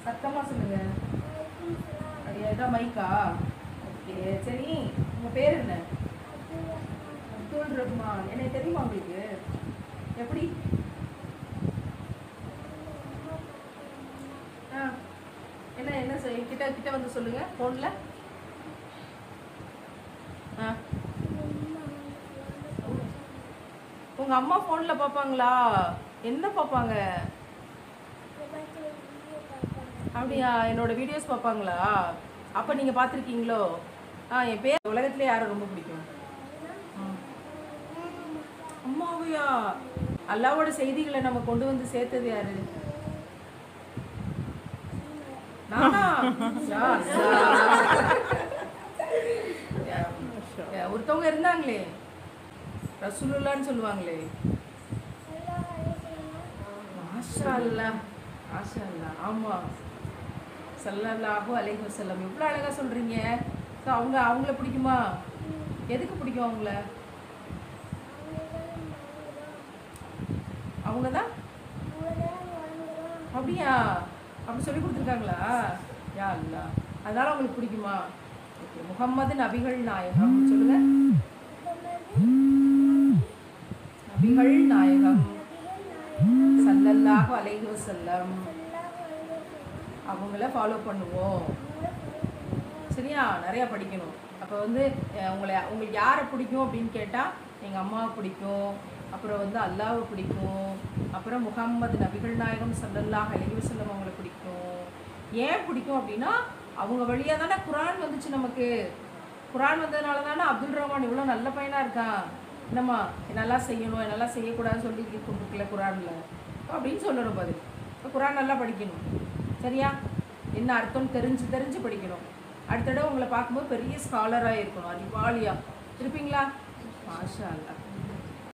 சத்தமா சொல்லுங்க அப்படியா இதான் மைக்கா ஓகே சரி உங்க பேர் என்ன அப்துல் ரஹ்மான் என்ன தெரியுமா உங்களுக்கு எப்படி ஆ என்ன என்ன செய் கிட்ட கிட்ட வந்து சொல்லுங்க ஃபோனில் ஆ உங்க அம்மா ஃபோனில் பார்ப்பாங்களா என்ன பார்ப்பாங்க அப்படியா என்னோட வீடியோஸ் பார்ப்பாங்களா அப்போ நீங்கள் பார்த்துருக்கீங்களோ ஆ என் பேர் உலகத்திலே யாரை ரொம்ப பிடிக்கும் ம். அம்மாவையா அல்லாவோட செய்திகளை நம்ம கொண்டு வந்து சேர்த்தது யாரு நானா ஷா, ஷா. ஏ, ஒருத்தவங்க இருந்தாங்களே ரசூலுல்லான்னு சொல்லுவாங்களே மாஷா அல்லா மாஷா அல்லா ஆமா சல்லல்லாஹு அலைஹி வஸல்லம் எவ்வளோ அழகா சொல்றீங்க ஸோ அவங்க அவங்கள பிடிக்குமா எதுக்கு பிடிக்கும் அவங்கள அவங்க தான் அப்படியா அப்படி சொல்லி கொடுத்துருக்காங்களா யா அல்லா அதனால அவங்களுக்கு பிடிக்குமா ஓகே முகம்மது நபிகள் நாயகம் சொல்லுங்க நபிகள் நாயகம் சல்லல்லாஹு அலைஹி வஸல்லம் அவங்கள ஃபாலோ பண்ணுவோம் சரியா நிறையா படிக்கணும் அப்போ வந்து அஹ், உங்களை உங்களுக்கு யாரை பிடிக்கும் அப்படின்னு கேட்டால் எங்கள் அம்மாவை பிடிக்கும் அப்புறம் வந்து அல்லாவை பிடிக்கும் அப்புறம் முகம்மது நபிகள் நாயகம் சல்லல்லாஹ் அலைஹி வஸல்லம் அவங்கள பிடிக்கும் ஏன் பிடிக்கும் அப்படின்னா அவங்க வழியாக தானே குரான் வந்துச்சு நமக்கு குரான் வந்ததுனால தானே அப்துல் ரஹ்மான் இவ்வளோ நல்ல பையனாக இருக்கான் என்னம்மா என்னெல்லாம் செய்யணும் என்னெல்லாம் செய்யக்கூடாதுன்னு சொல்லி கொடுக்கல குரானில் அப்படின்னு சொல்லணும் பதில் இப்போ குரான் நல்லா படிக்கணும் சரியா என்ன அர்த்தம் தெரிஞ்சு தெரிஞ்சு படிக்கணும் அடுத்த தடவை உங்களை பார்க்கும்போது பெரிய ஸ்காலராக இருக்கணும் அறிவாளியாக இருப்பீங்களா மாஷா அல்லா